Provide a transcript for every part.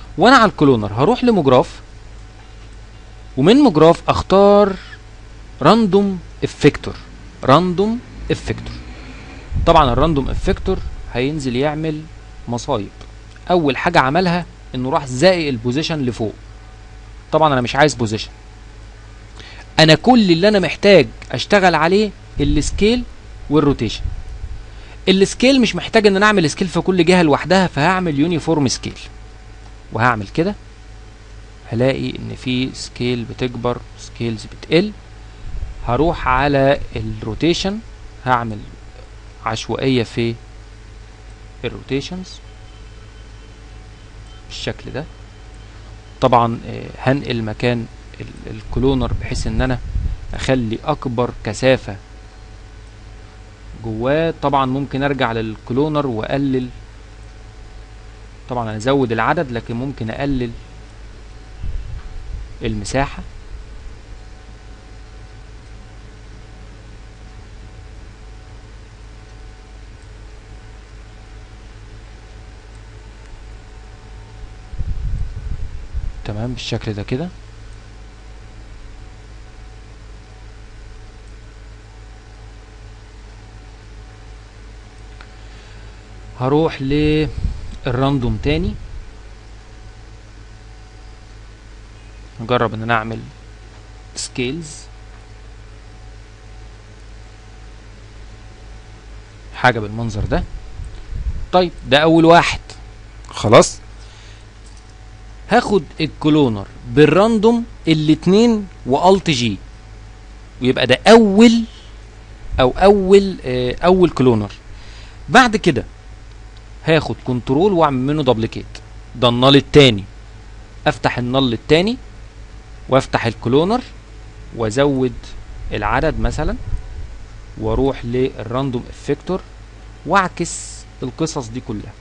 وانا على الكلونر هروح لمجراف ومن مجراف اختار راندوم افكتور راندوم افكتور طبعا الراندوم افكتور هينزل يعمل مصايب اول حاجه عملها انه راح زائق البوزيشن لفوق طبعا انا مش عايز بوزيشن انا كل اللي انا محتاج اشتغل عليه السكيل والروتيشن السكيل مش محتاج ان انا اعمل سكيل في كل جهه لوحدها فهعمل يونيفورم سكيل وهعمل كده هلاقي ان في سكيل بتكبر سكيلز بتقل هروح على الروتيشن هعمل عشوائيه في الروتيشنز بالشكل ده طبعا آه، هنقل مكان ال- الكلونر بحيث ان انا اخلي اكبر كثافه جواه طبعا ممكن ارجع للكلونر واقلل طبعا انا ازود العدد لكن ممكن اقلل المساحه تمام بالشكل ده كده هروح للراندوم تاني نجرب ان انا اعمل سكيلز حاجة بالمنظر ده طيب ده اول واحد خلاص هاخد الكلونر بالراندوم الاتنين والت جي ويبقى ده اول او اول آه اول كلونر بعد كده هاخد كنترول واعمل منه دبليكيت ده النال التاني افتح النال التاني وافتح الكلونر وازود العدد مثلا واروح للراندوم افكتور واعكس القصص دي كلها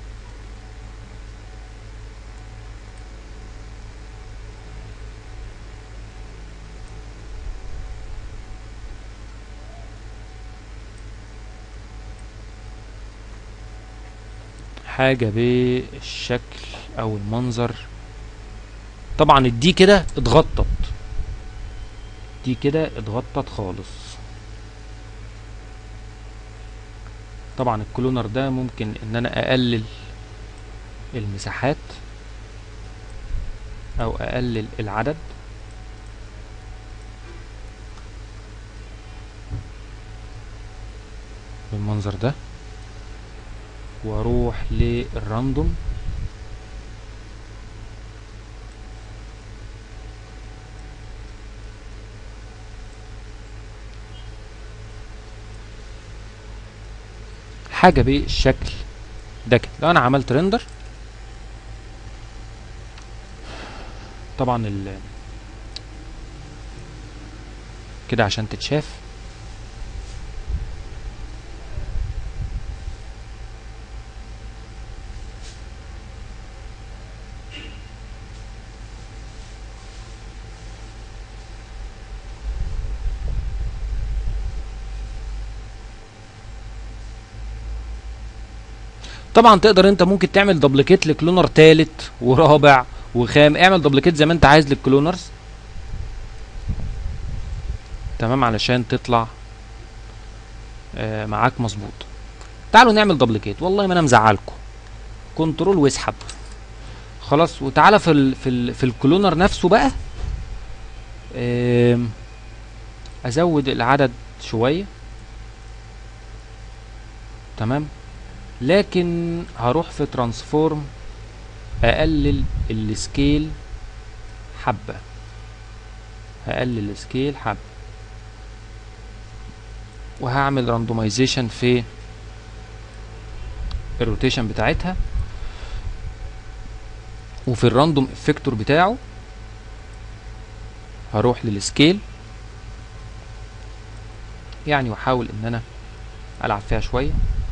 حاجة بالشكل او المنظر طبعا الدي كده اتغطت دي كده اتغطت خالص طبعا الكلونر ده ممكن ان انا اقلل المساحات او اقلل العدد بالمنظر ده واروح للراندوم حاجه بالشكل ده كده لو انا عملت ريندر طبعا ال كده عشان تتشاف طبعا تقدر انت ممكن تعمل دبليكيت لكلونر تالت ورابع وخام اعمل دبليكيت زي ما انت عايز للكلونرز تمام علشان تطلع آه معاك مظبوط تعالوا نعمل دبليكيت والله ما انا مزعلكم كنترول واسحب خلاص وتعالى في ال في ال في الكلونر نفسه بقى آم، ازود العدد شويه تمام لكن هروح في ترانسفورم اقلل السكيل حبه هقلل السكيل حبه وهعمل راندومايزيشن في الروتيشن بتاعتها وفي الراندوم افكتور بتاعه هروح للسكيل يعني واحاول ان انا العب فيها شويه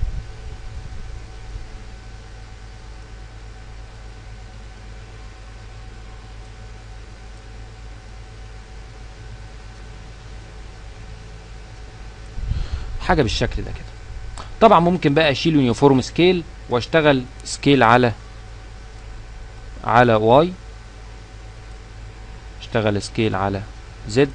حاجه بالشكل ده كده طبعا ممكن بقى اشيل يونيفورم سكيل واشتغل سكيل على على واي اشتغل سكيل على زد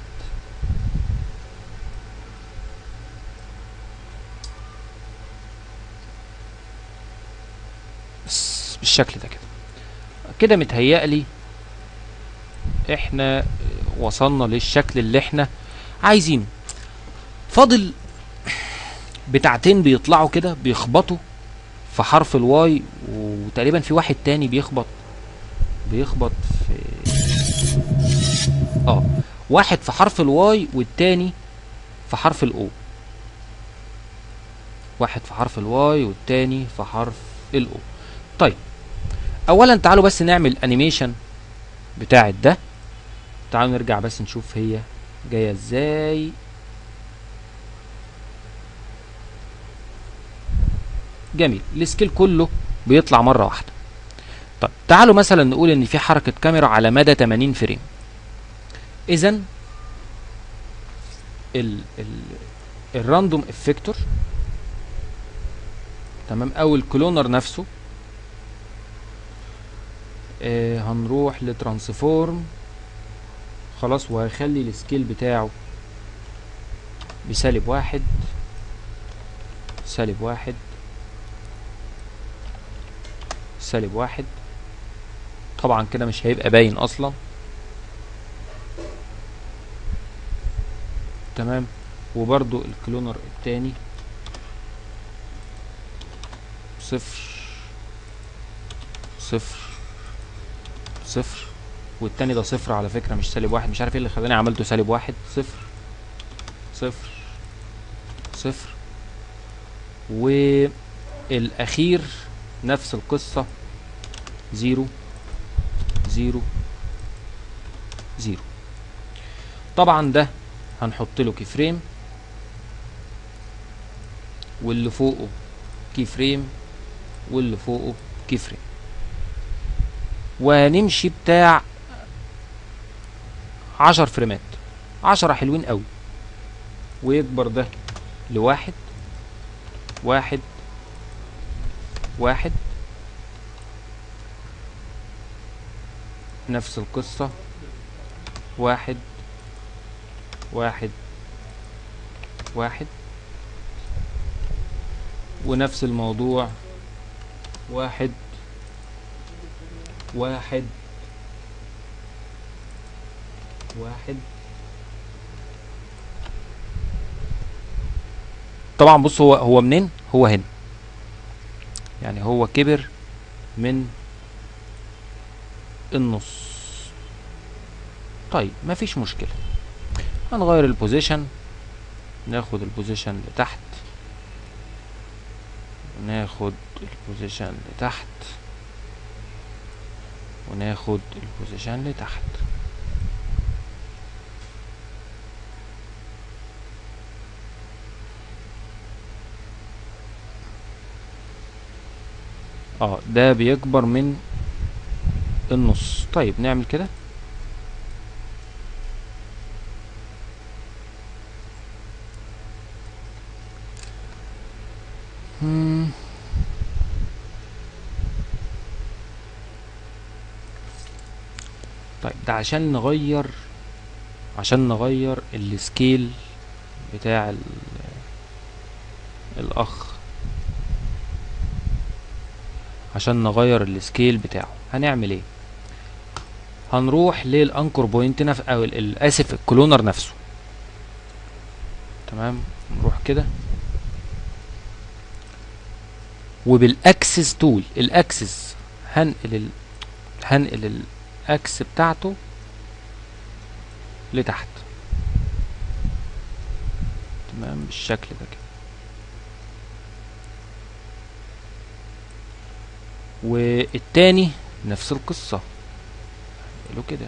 بس بالشكل ده كده كده متهيألي احنا وصلنا للشكل اللي احنا عايزينه فاضل بتاعتين بيطلعوا كده بيخبطوا في حرف الواي وتقريبا في واحد تاني بيخبط بيخبط في اه واحد في حرف الواي والتاني في حرف الاو واحد في حرف الواي والتاني في حرف الاو طيب اولا تعالوا بس نعمل انيميشن بتاعت ده تعالوا نرجع بس نشوف هي جايه ازاي جميل السكيل كله بيطلع مره واحده طب تعالوا مثلا نقول ان في حركه كاميرا على مدى 80 فريم اذا ال ال الراندوم افكتور تمام او الكلونر نفسه آه هنروح لترانسفورم خلاص وهخلي السكيل بتاعه بسالب واحد سالب واحد سالب واحد طبعا كده مش هيبقى باين اصلا تمام وبرضو الكلونر التاني صفر صفر صفر والتاني ده صفر على فكرة مش سالب واحد مش عارف ايه اللي خلاني عملته سالب واحد صفر صفر صفر والأخير نفس القصة زيرو زيرو زيرو طبعا ده هنحط له كي فريم واللي فوقه كي فريم واللي فوقه كي فريم وهنمشي بتاع عشر فريمات عشرة حلوين قوي ويكبر ده لواحد واحد واحد نفس القصة واحد واحد واحد ونفس الموضوع واحد واحد واحد طبعا بص هو هو منين هو هنا يعني هو كبر من النص طيب مفيش مشكلة هنغير البوزيشن ناخد البوزيشن لتحت وناخد البوزيشن لتحت وناخد البوزيشن لتحت اه ده بيكبر من النص طيب نعمل كده مم. طيب ده عشان نغير عشان نغير السكيل بتاع ال الاخ عشان نغير السكيل بتاعه هنعمل ايه هنروح للانكر بوينت نف... او ال- ال- اسف الكلونر نفسه تمام نروح كده وبالاكسس تول الاكسس هنقل ال... هنقل الاكس بتاعته لتحت تمام بالشكل ده كده والتاني نفس القصة له كده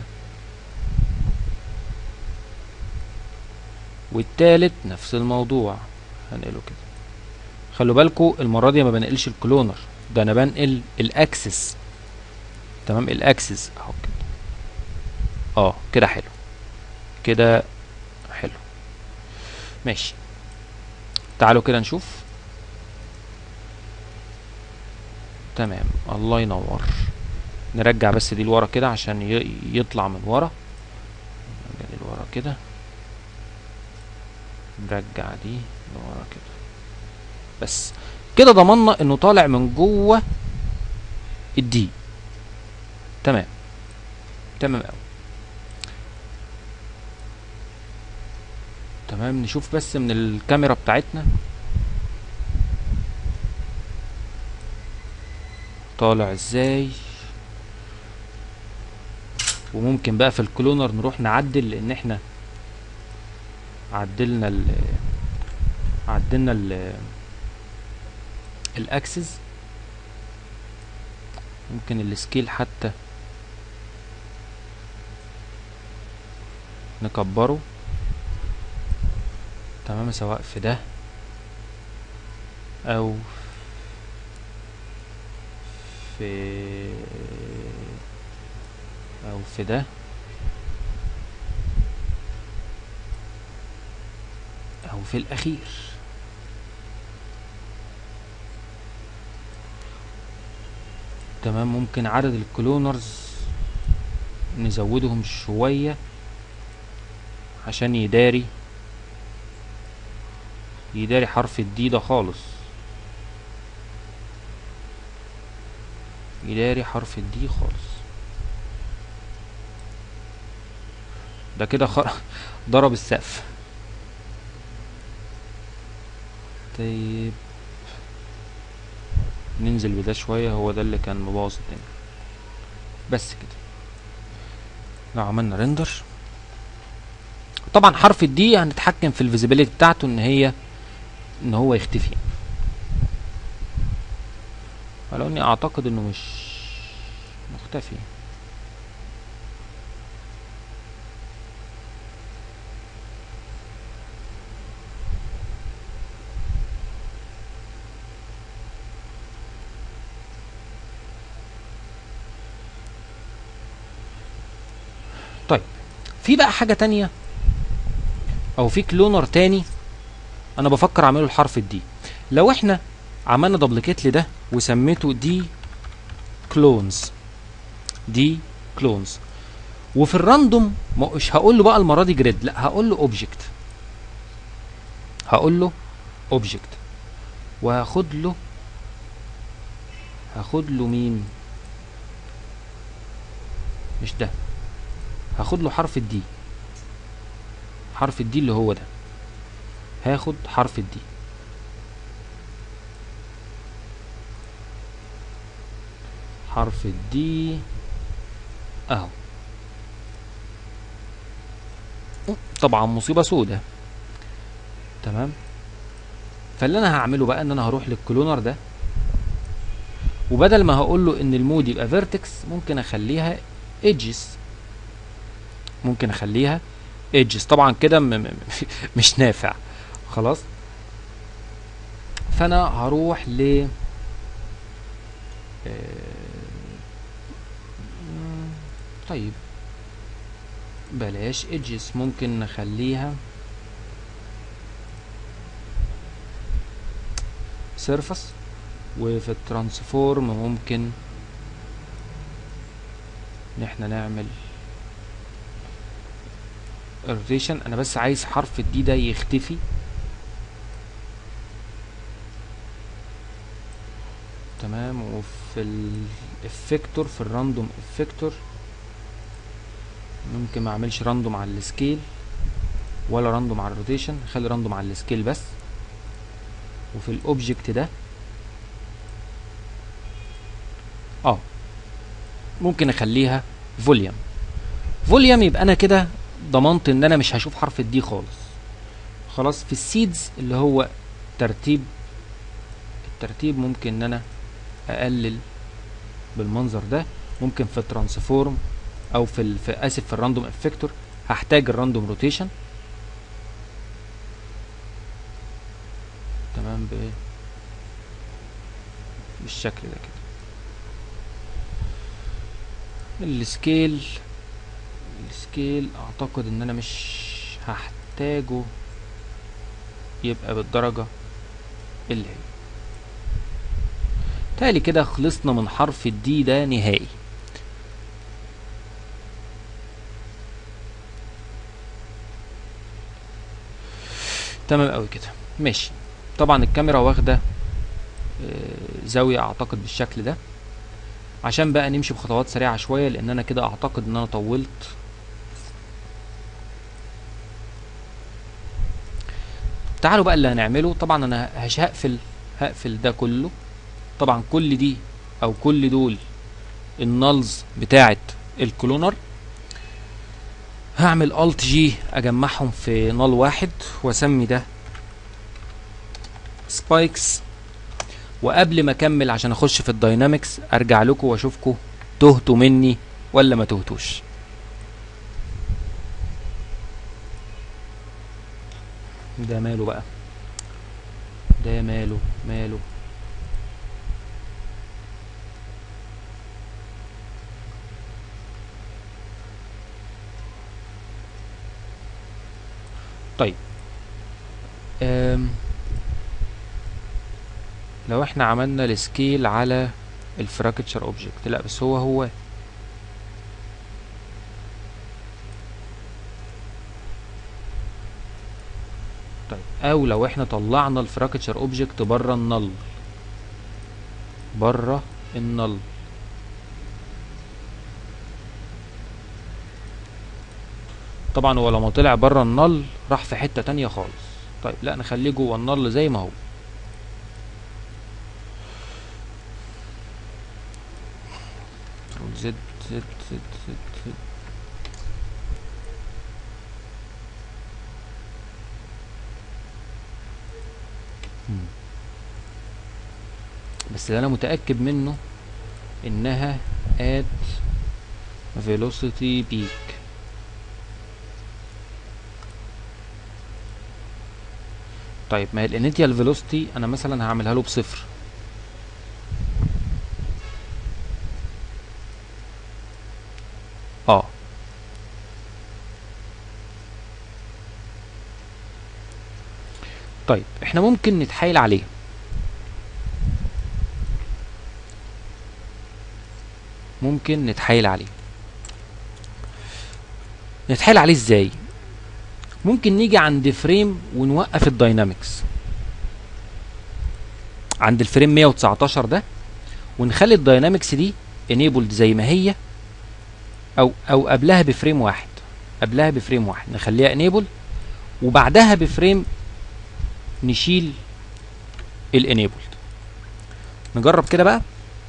والتالت نفس الموضوع هنقله كده خلوا بالكوا المرة دي ما بنقلش الكلونر ده انا بنقل الاكسس تمام الاكسس اهو كده اه كده حلو كده حلو ماشي تعالوا كده نشوف تمام الله ينور نرجع بس دي لورا كده عشان ي- يطلع من ورا نرجع دي لورا كده نرجع دي لورا كده بس كده ضمننا انه طالع من جوه الدي تمام تمام قوي تمام نشوف بس من الكاميرا بتاعتنا طالع ازاي وممكن بقى في الكلونر نروح نعدل لان احنا عدلنا ال عدلنا ال الاكسس ممكن السكيل حتى نكبره تمام سواء في ده او في او في ده او في الاخير تمام ممكن عدد الكلونرز نزودهم شوية عشان يداري يداري حرف الدي ده خالص يداري حرف الدي خالص ده كده خر... ضرب السقف طيب ننزل بده شوية هو ده اللي كان مبوظ الدنيا بس كده لو عملنا ريندر طبعا حرف الدي هنتحكم في الفيزيبيليتي بتاعته ان هي ان هو يختفي ولو اني اعتقد انه مش مختفي طيب في بقى حاجة تانية او في كلونر تاني انا بفكر اعمله الحرف الدي لو احنا عملنا دبليكيت لده وسميته دي كلونز دي كلونز وفي الراندوم مش هقول له بقى المره دي جريد لا هقول له اوبجكت هقول له اوبجكت وهاخد له هاخد له مين مش ده هاخد له حرف الدي حرف الدي اللي هو ده هاخد حرف الدي حرف الدي اهو طبعا مصيبة سودة تمام فاللي انا هعمله بقى ان انا هروح للكلونر ده وبدل ما هقول له ان المود يبقى فيرتكس ممكن اخليها ايدجز ممكن اخليها ايدجز طبعا كده م- م- مش نافع خلاص فانا هروح ل آه، مم، طيب بلاش ايدجز ممكن نخليها سيرفس وفي الترانسفورم ممكن ان احنا نعمل الروتيشن انا بس عايز حرف الدي ده يختفي تمام وفي الافكتور في الراندوم افكتور ممكن ما اعملش راندوم على السكيل ولا راندوم على الروتيشن خلي راندوم على السكيل بس وفي الاوبجكت ده اه ممكن اخليها فوليوم فوليوم يبقى انا كده ضمنت ان انا مش هشوف حرف الدي خالص خلاص في السيدز اللي هو ترتيب الترتيب ممكن ان انا اقلل بالمنظر ده ممكن في الترانسفورم او في, ال... في اسف في الراندوم افكتور هحتاج الراندوم روتيشن تمام بايه بالشكل ده كده السكيل السكيل اعتقد ان انا مش هحتاجه يبقى بالدرجة اللي هي تالي كده خلصنا من حرف الدي ده نهائي تمام قوي كده ماشي طبعا الكاميرا واخده آه، زاويه اعتقد بالشكل ده عشان بقى نمشي بخطوات سريعه شويه لان انا كده اعتقد ان انا طولت تعالوا بقى اللي هنعمله طبعا انا هش- هقفل هقفل ده كله طبعا كل دي او كل دول النلز بتاعه الكلونر هعمل الت جي اجمعهم في نل واحد واسمي ده سبايكس وقبل ما اكمل عشان اخش في الداينامكس ارجع لكم واشوفكم تهتوا مني ولا ما تهتوش ده ماله بقى ده ماله ماله طيب أم لو احنا عملنا السكيل على الفراكتشر اوبجكت لا بس هو هو طيب او لو احنا طلعنا الفراكتشر اوبجكت بره النل بره النل طبعا هو لما طلع بره النل راح في حتة تانية خالص طيب لا نخليه جوه النل زي ما هو كنترول زد زد زد زد زد مم. بس اللي انا متأكد منه انها at velocity peak طيب ما هي الانيتيال فيلوسيتي انا مثلا هعملها له بصفر اه طيب احنا ممكن نتحايل عليه ممكن نتحايل عليه نتحايل عليه ازاي ممكن نيجي عند فريم ونوقف الداينامكس عند الفريم 119 ده ونخلي الداينامكس دي انيبلد زي ما هي او او قبلها بفريم واحد قبلها بفريم واحد نخليها انيبل وبعدها بفريم نشيل الانيبلد نجرب كده بقى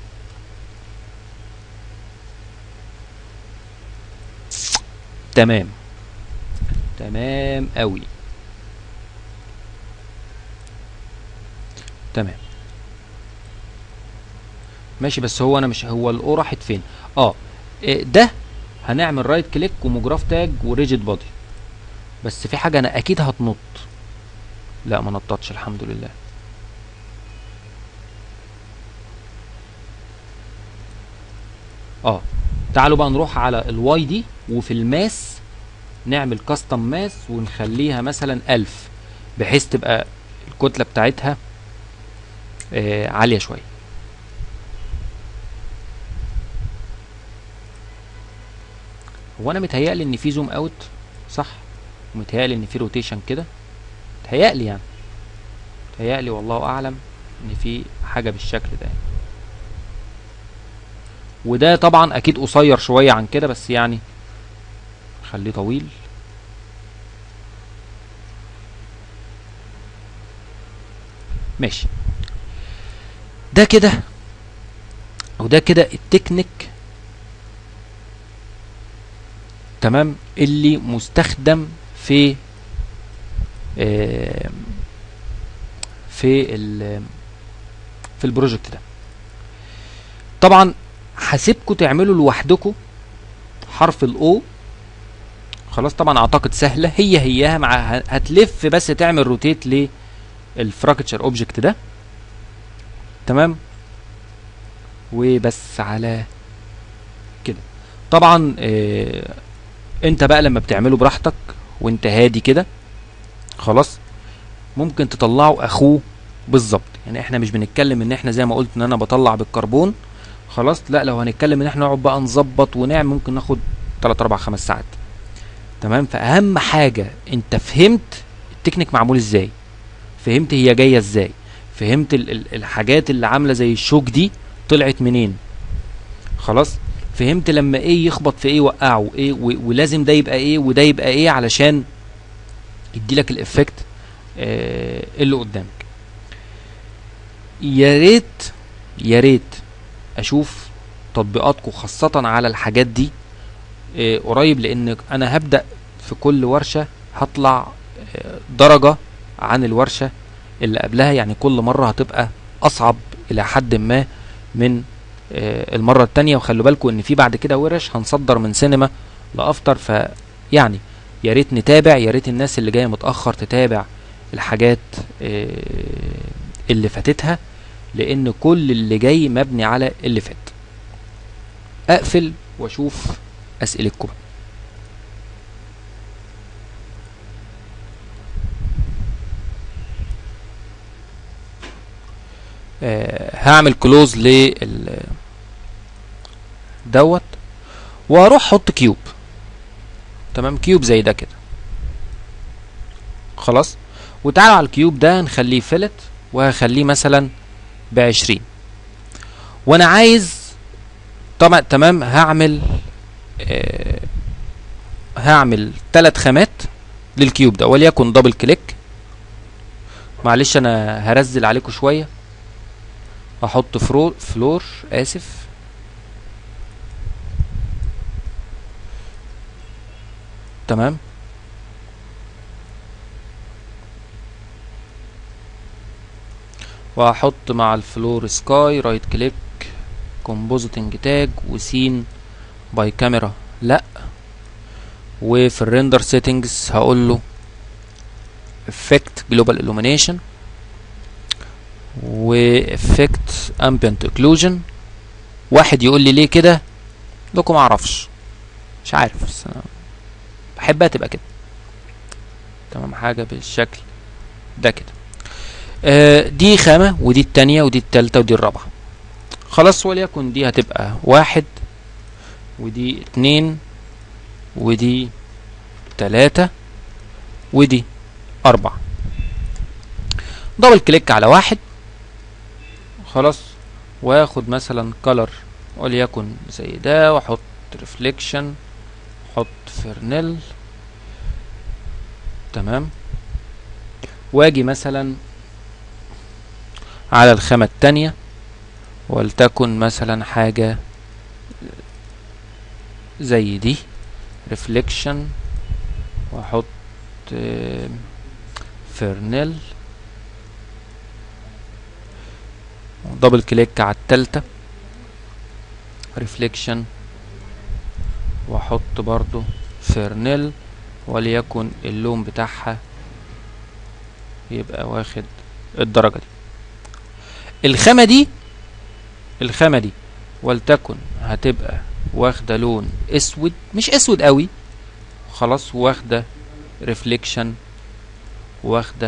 تمام تمام قوي تمام ماشي بس هو انا مش هو الاو راحت فين اه إيه ده هنعمل رايت كليك ومجراف تاج وريجيد بادي بس في حاجه انا اكيد هتنط لا ما نطتش الحمد لله اه تعالوا بقى نروح على الواي دي وفي الماس نعمل كاستم ماس ونخليها مثلا ألف بحيث تبقى الكتلة بتاعتها آه عالية شوية هو انا متهيألي ان في زوم اوت صح ومتهيألي ان في روتيشن كده متهيألي يعني متهيألي والله اعلم ان في حاجة بالشكل ده يعني. وده طبعا اكيد قصير شوية عن كده بس يعني خليه طويل ماشي ده كده او ده كده التكنيك تمام اللي مستخدم في آه في ال في البروجكت ده طبعا هسيبكم تعملوا لوحدكم حرف الاو خلاص طبعا اعتقد سهله هي هياها مع هتلف بس تعمل روتيت للفراكتشر اوبجكت ده تمام وبس على كده طبعا آه انت بقى لما بتعمله براحتك وانت هادي كده خلاص ممكن تطلعوا اخوه بالظبط يعني احنا مش بنتكلم ان احنا زي ما قلت ان انا بطلع بالكربون خلاص لا لو هنتكلم ان احنا نقعد بقى نظبط ونعمل ممكن ناخد 3 4 5 ساعات تمام فاهم حاجه انت فهمت التكنيك معمول ازاي فهمت هي جايه ازاي فهمت ال ال الحاجات اللي عامله زي الشوك دي طلعت منين خلاص فهمت لما ايه يخبط في ايه يوقعه ايه و- ولازم ده يبقى ايه وده يبقى ايه علشان يديلك الافكت آه اللي قدامك يا ريت يا ريت اشوف تطبيقاتكم خاصة على الحاجات دي آه قريب لان انا هبدأ في كل ورشة هطلع آه درجة عن الورشة اللي قبلها يعني كل مرة هتبقى اصعب الى حد ما من آه المرة التانية وخلوا بالكم ان في بعد كده ورش هنصدر من سينما لافتر فيعني يا ريت نتابع يا ريت الناس اللي جايه متاخر تتابع الحاجات آه، اللي فاتتها لان كل اللي جاي مبني على اللي فات اقفل واشوف اسئلتكم آه، هعمل كلوز لل دوت واروح احط كيوب تمام كيوب زي ده كده خلاص وتعالوا على الكيوب ده نخليه فلت وهخليه مثلا بعشرين وانا عايز طبعا تمام هعمل آه هعمل ثلاث خامات للكيوب ده وليكن دبل كليك معلش انا هرزل عليكم شويه احط فرو فلور اسف تمام وهحط مع الفلور سكاي رايت كليك كومبوزيتنج تاج وسين باي كاميرا لا وفي الريندر سيتنجز هقول له افكت جلوبال illumination وافكت ambient occlusion واحد يقول لي ليه كده لكم معرفش مش عارف بس انا بحبها تبقى كده تمام حاجة بالشكل ده كده آه دي خامة ودي التانية ودي التالتة ودي الرابعة خلاص وليكن دي هتبقى واحد ودي اتنين ودي تلاتة ودي أربعة دبل كليك على واحد خلاص واخد مثلا كلر وليكن زي ده واحط ريفليكشن احط فرنل تمام واجي مثلا على الخامة التانية ولتكن مثلا حاجة زي دي ريفليكشن واحط فرنل دبل كليك على التالتة ريفليكشن واحط برضو فرنل وليكن اللون بتاعها يبقى واخد الدرجة دي الخامة دي الخامة دي ولتكن هتبقى واخدة لون اسود مش اسود قوي خلاص واخدة ريفليكشن واخدة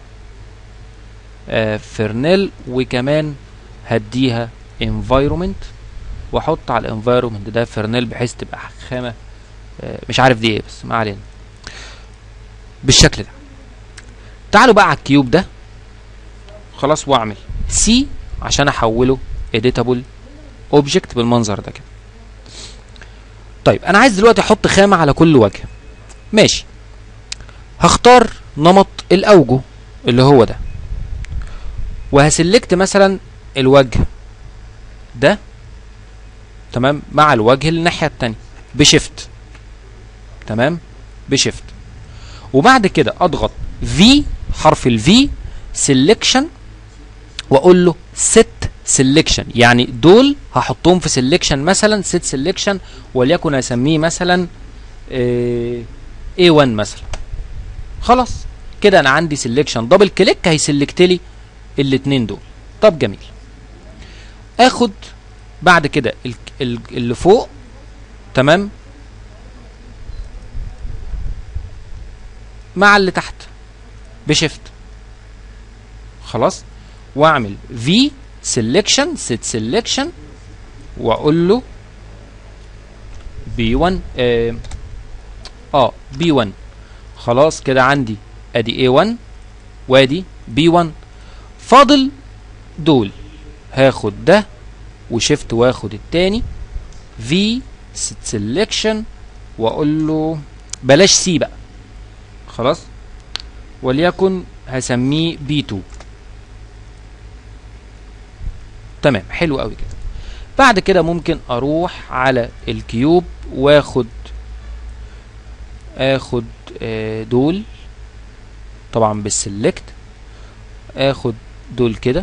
آه فرنل وكمان هديها environment واحط على الانفايرومنت ده فرنل بحيث تبقى خامة آه مش عارف دي ايه بس ما علينا بالشكل ده تعالوا بقى على الكيوب ده خلاص واعمل سي عشان احوله editable object بالمنظر ده كده طيب انا عايز دلوقتي احط خامة على كل وجه ماشي هختار نمط الاوجه اللي هو ده وهسلكت مثلا الوجه ده تمام مع الوجه الناحية التانية بشيفت تمام بشيفت وبعد كده اضغط في حرف الفي سيلكشن واقول له set سيلكشن يعني دول هحطهم في سيلكشن مثلا set سيلكشن وليكن اسميه مثلا اه A1 مثلا خلاص كده انا عندي سيلكشن دبل كليك هيسلكت لي الاتنين دول طب جميل اخد بعد كده ال- ال- اللي فوق تمام مع اللي تحت بشيفت خلاص واعمل في سيلكشن سيت سيلكشن واقول له بي 1 اه بي 1 خلاص كده عندي ادي A1 وادي B1 فاضل دول هاخد ده وشيفت واخد التاني في سيلكشن واقول له بلاش سي بقى خلاص وليكن هسميه بي 2 تمام حلو قوي كده بعد كده ممكن اروح على الكيوب واخد اخد آه، دول طبعا بالسلكت اخد دول كده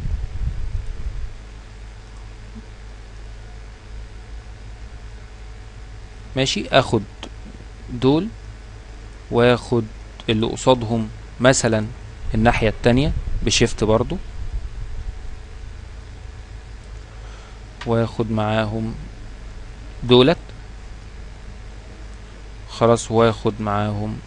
ماشي اخد دول واخد اللي قصادهم مثلا الناحية التانية بشيفت برضو واخد معاهم دولت خلاص واخد معاهم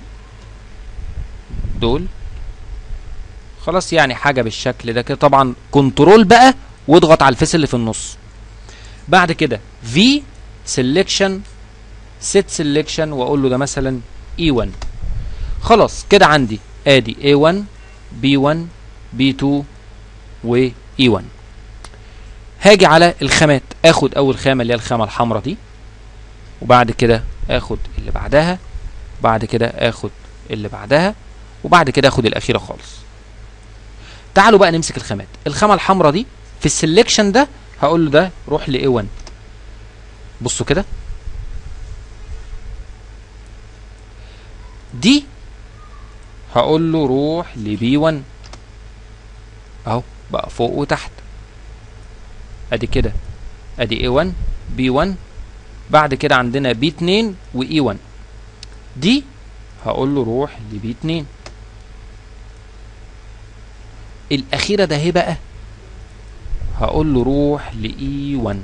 دول خلاص يعني حاجة بالشكل ده كده طبعا كنترول بقى واضغط على الفيس اللي في النص بعد كده في سيلكشن set selection واقول له ده مثلا E1 خلاص كده عندي ادي A1 B1 B2 و E1 هاجي على الخامات اخد اول خامه اللي هي الخامه الحمراء دي وبعد كده اخد اللي بعدها بعد كده اخد اللي بعدها وبعد كده اخد الاخيره خالص تعالوا بقى نمسك الخامات الخامه الحمراء دي في السلكشن ده هقول له ده روح ل A1 بصوا كده دي هقول له روح لبي 1 اهو بقى فوق وتحت ادي كده ادي A1 B1 بعد كده عندنا B2 و E1 دي هقول له روح لبي 2 الاخيره ده اهي بقى هقول له روح لاي 1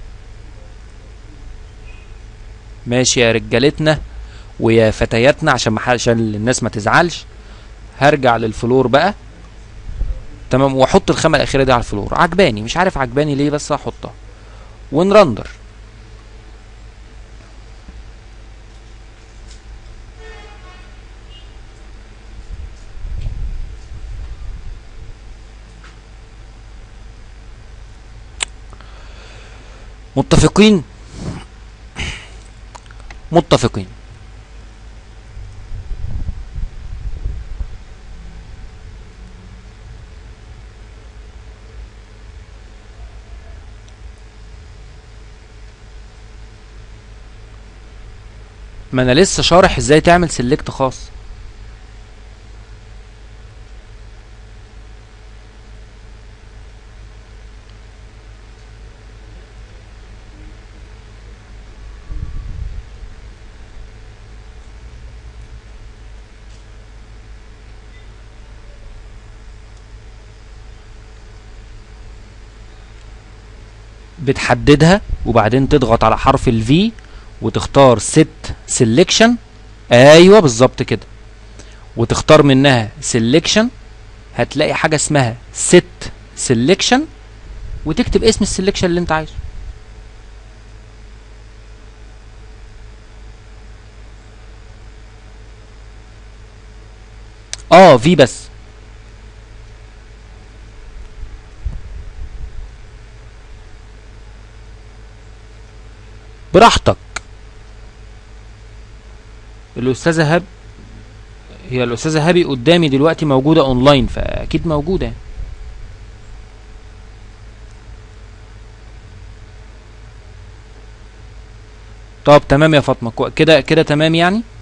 ماشي يا رجالتنا ويا فتياتنا عشان ما عشان الناس ما تزعلش هرجع للفلور بقى تمام واحط الخامه الاخيره دي على الفلور عجباني مش عارف عجباني ليه بس هحطها ونرندر متفقين متفقين ما انا لسه شارح ازاي تعمل سيلكت خاص بتحددها وبعدين تضغط على حرف الفي وتختار set selection ايوه بالظبط كده وتختار منها selection هتلاقي حاجه اسمها set selection وتكتب اسم السلكشن اللي انت عايزه اه في بس براحتك الاستاذه هب هي الاستاذه هبي قدامي دلوقتي موجوده اونلاين فاكيد موجوده يعني. طب تمام يا فاطمه كو- كده كده تمام يعني